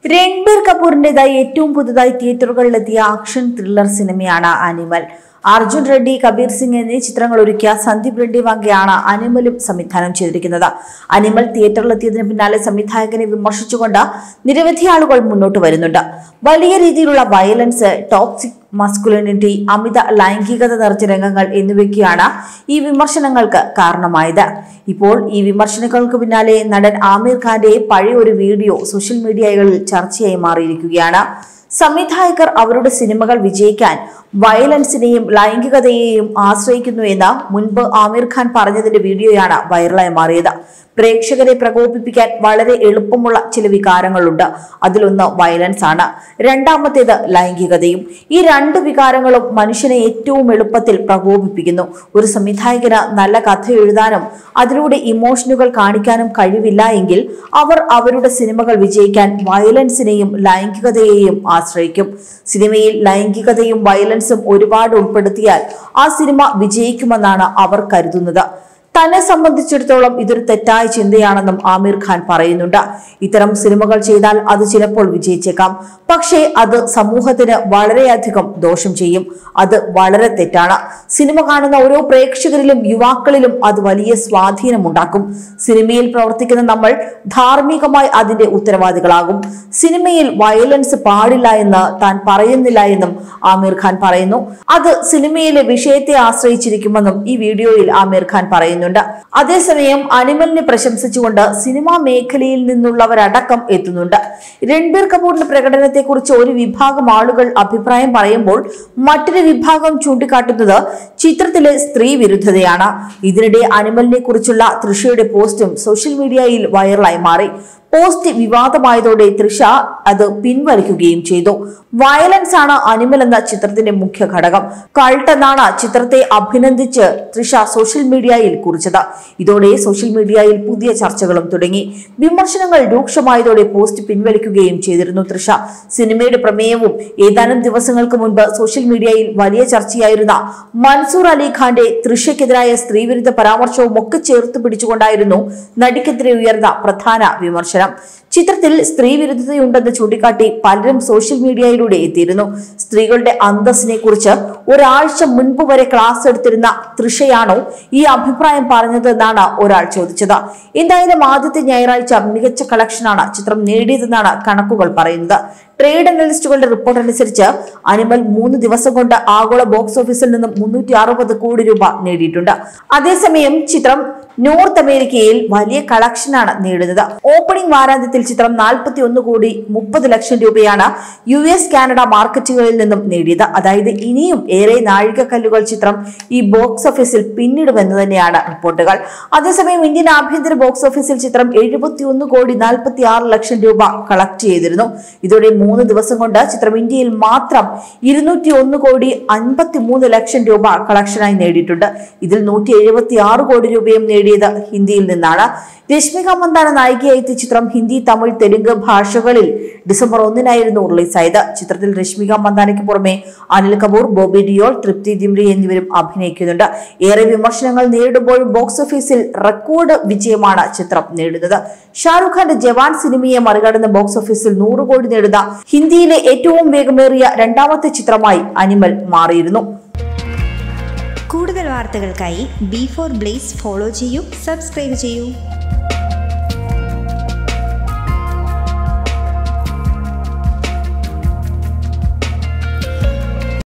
രൺബീർ കപൂറിന്റേതായി ഏറ്റവും പുതുതായി തിയേറ്ററുകളിലെത്തിയ ആക്ഷൻ ത്രില്ലർ സിനിമയാണ് അനിമൽ അർജുൻ റെഡ്ഡി കബീർ സിംഗ് എന്നീ ചിത്രങ്ങൾ ഒരുക്കിയ സന്ദീപ് റെഡ്ഡി വാങ്കയാണ് അനിമലും സംവിധാനം ചെയ്തിരിക്കുന്നത് അനിമൽ തിയേറ്ററിലെത്തിയതിന് പിന്നാലെ സംവിധായകനെ വിമർശിച്ചുകൊണ്ട് നിരവധി ആളുകൾ മുന്നോട്ട് വരുന്നുണ്ട് വലിയ രീതിയിലുള്ള വയലൻസ് ടോക്സിക് മസ്കുലിനിറ്റി അമിത ലൈംഗികത നിറച്ച രംഗങ്ങൾ എന്നിവയ്ക്കാണ് ഈ വിമർശനങ്ങൾക്ക് കാരണമായത് ഇപ്പോൾ ഈ വിമർശനങ്ങൾക്ക് പിന്നാലെ നടൻ ആമിർ ഖാന്റെ പഴയ ഒരു വീഡിയോ സോഷ്യൽ മീഡിയകളിൽ ചർച്ചയായി മാറിയിരിക്കുകയാണ് സംവിധായകർ അവരുടെ സിനിമകൾ വിജയിക്കാൻ വയലൻസിനെയും ലൈംഗികതയെയും ആശ്രയിക്കുന്നു എന്ന് മുൻപ് ആമിർ ഖാൻ പറഞ്ഞതിന്റെ വീഡിയോയാണ് വൈറലായി മാറിയത് പ്രേക്ഷകരെ പ്രകോപിപ്പിക്കാൻ വളരെ എളുപ്പമുള്ള ചില വികാരങ്ങളുണ്ട് അതിലൊന്ന് വയലൻസ് ആണ് രണ്ടാമത്തേത് ലൈംഗികതയും ഈ രണ്ട് വികാരങ്ങളും മനുഷ്യനെ ഏറ്റവും എളുപ്പത്തിൽ പ്രകോപിപ്പിക്കുന്നു ഒരു സംവിധായകന് നല്ല കഥ എഴുതാനും അതിലൂടെ ഇമോഷനുകൾ കാണിക്കാനും കഴിവില്ല എങ്കിൽ അവർ അവരുടെ സിനിമകൾ വിജയിക്കാൻ വയലൻസിനെയും ലൈംഗികതയെയും ആശ്രയിക്കും സിനിമയിൽ ലൈംഗികതയും വയലൻസും ഒരുപാട് ഉൾപ്പെടുത്തിയാൽ ആ സിനിമ വിജയിക്കുമെന്നാണ് അവർ കരുതുന്നത് തന്നെ സംബന്ധിച്ചിടത്തോളം ഇതൊരു തെറ്റായ ചിന്തയാണെന്നും ആമിർ ഖാൻ പറയുന്നുണ്ട് ഇത്തരം സിനിമകൾ ചെയ്താൽ അത് ചിലപ്പോൾ വിജയിച്ചേക്കാം പക്ഷേ അത് സമൂഹത്തിന് വളരെയധികം ദോഷം ചെയ്യും അത് വളരെ തെറ്റാണ് സിനിമ കാണുന്ന ഓരോ പ്രേക്ഷകരിലും യുവാക്കളിലും അത് വലിയ സ്വാധീനമുണ്ടാക്കും സിനിമയിൽ പ്രവർത്തിക്കുന്ന നമ്മൾ ധാർമ്മികമായി അതിന്റെ ഉത്തരവാദികളാകും സിനിമയിൽ വയലൻസ് പാടില്ല എന്ന് താൻ പറയുന്നില്ല എന്നും ആമിർ ഖാൻ പറയുന്നു അത് സിനിമയിലെ വിഷയത്തെ ആശ്രയിച്ചിരിക്കുമെന്നും ഈ വീഡിയോയിൽ ആമിർ ഖാൻ പറയുന്നുണ്ട് അതേസമയം അനിമലിനെ പ്രശംസിച്ചുകൊണ്ട് സിനിമാ മേഖലയിൽ നിന്നുള്ളവരടക്കം എത്തുന്നുണ്ട് രൺബീർ കപൂറിന്റെ പ്രകടനത്തെക്കുറിച്ച് ഒരു വിഭാഗം ആളുകൾ അഭിപ്രായം പറയുമ്പോൾ മറ്റൊരു വിഭാഗം ചൂണ്ടിക്കാട്ടുന്നത് ചിത്രത്തിലെ സ്ത്രീ വിരുദ്ധതയാണ് ഇതിനിടെ അനിമലിനെ കുറിച്ചുള്ള തൃഷയുടെ പോസ്റ്റും സോഷ്യൽ മീഡിയയിൽ വൈറലായി മാറി പോസ്റ്റ് വിവാദമായതോടെ തൃഷ അത് പിൻവലിക്കുകയും ചെയ്തു വയലൻസ് ആണ് അനിമൽ എന്ന ചിത്രത്തിന്റെ മുഖ്യ ഘടകം കൾട്ട് എന്നാണ് ചിത്രത്തെ അഭിനന്ദിച്ച് തൃഷ സോഷ്യൽ മീഡിയയിൽ കുറിച്ചത് ഇതോടെ സോഷ്യൽ മീഡിയയിൽ പുതിയ ചർച്ചകളും തുടങ്ങി വിമർശനങ്ങൾ രൂക്ഷമായതോടെ പോസ്റ്റ് പിൻവലിക്കുകയും ചെയ്തിരുന്നു തൃഷ സിനിമയുടെ പ്രമേയവും ഏതാനും ദിവസങ്ങൾക്ക് മുൻപ് സോഷ്യൽ മീഡിയയിൽ വലിയ ചർച്ചയായിരുന്ന മൻസൂർ അലി ഖാന്റെ തൃഷയ്ക്കെതിരായ സ്ത്രീവിരുദ്ധ പരാമർശവും ഒക്കെ ചേർത്ത് പിടിച്ചുകൊണ്ടായിരുന്നു നടിക്കെതിരെ ഉയർന്ന പ്രധാന വിമർശനം ചിത്രത്തിൽ സ്ത്രീ വിരുദ്ധതയുണ്ടെന്ന് ചൂണ്ടിക്കാട്ടി പലരും സോഷ്യൽ മീഡിയയിലൂടെ എത്തിയിരുന്നു സ്ത്രീകളുടെ അന്തസ്സിനെ കുറിച്ച് ഒരാഴ്ച മുൻപ് വരെ ക്ലാസ് എടുത്തിരുന്ന തൃഷയാണോ ഈ അഭിപ്രായം പറഞ്ഞതെന്നാണ് ഒരാൾ ചോദിച്ചത് എന്തായാലും ആദ്യത്തെ ഞായറാഴ്ച മികച്ച കളക്ഷനാണ് ചിത്രം നേടിയതെന്നാണ് കണക്കുകൾ പറയുന്നത് ട്രേഡ് അനലിസ്റ്റുകളുടെ റിപ്പോർട്ട് അനുസരിച്ച് അനിമൽ മൂന്ന് ദിവസം കൊണ്ട് ആഗോള ബോക്സ് ഓഫീസിൽ നിന്നും മുന്നൂറ്റി അറുപത് കോടി രൂപ നേടിയിട്ടുണ്ട് അതേസമയം ചിത്രം നോർത്ത് അമേരിക്കയിൽ വലിയ കളക്ഷനാണ് നേടുന്നത് ഓപ്പണിംഗ് വാരാന്ത്യത്തിൽ ചിത്രം നാൽപ്പത്തി ഒന്ന് കോടി മുപ്പത് ലക്ഷം രൂപയാണ് യു എസ് കാനഡ മാർക്കറ്റുകളിൽ നിന്നും നേടിയത് അതായത് ഇനിയും ഏറെ നാഴികക്കല്ലുകൾ ചിത്രം ഈ ബോക്സ് ഓഫീസിൽ പിന്നിടുമെന്ന് തന്നെയാണ് റിപ്പോർട്ടുകൾ അതേസമയം ഇന്ത്യൻ ആഭ്യന്തര ബോക്സ് ഓഫീസിൽ ചിത്രം എഴുപത്തി ഒന്ന് കോടി നാൽപ്പത്തി ആറ് ലക്ഷം രൂപ കളക്ട് ചെയ്തിരുന്നു ഇതോടെ മൂന്ന് ദിവസം കൊണ്ട് ചിത്രം ഇന്ത്യയിൽ മാത്രം ഇരുന്നൂറ്റി ഒന്ന് കോടി അൻപത്തി മൂന്ന് ലക്ഷം രൂപ കളക്ഷനായി നേടിയിട്ടുണ്ട് ഇതിൽ നൂറ്റി എഴുപത്തി ആറ് കോടി രൂപയും നേടിയത് ഹിന്ദിയിൽ നിന്നാണ് രശ്മിക മന്ദാന നായികയായി എത്തിയ ചിത്രം ഹിന്ദി തമിഴ് തെലുങ്ക് ഭാഷകളിൽ ഡിസംബർ ഒന്നിനായിരുന്നു റിലീസായത് ചിത്രത്തിൽ രശ്മിക മന്ദാനയ്ക്ക് പുറമെ അനിൽ കപൂർ ബോബി ഡിയോൾ തൃപ്തി ദിംരി എന്നിവരും അഭിനയിക്കുന്നുണ്ട് ഏറെ വിമർശനങ്ങൾ നേരിടുമ്പോഴും ബോക്സ് ഓഫീസിൽ റെക്കോർഡ് വിജയമാണ് ചിത്രം നേടുന്നത് ഷാറുഖ് ഖാന്റെ ജവാൻ സിനിമയെ മറികടന്ന് ബോക്സ് ഓഫീസിൽ നൂറ് കോടി നേടുന്ന ഹിന്ദിയിലെ ഏറ്റവും വേഗമേറിയ രണ്ടാമത്തെ ചിത്രമായി അനിമൽ മാറിയിരുന്നു കൂടുതൽ വാർത്തകൾക്കായി ബി ഫോർ ബ്ലേസ് ഫോളോ ചെയ്യൂ സബ്സ്ക്രൈബ് ചെയ്യൂ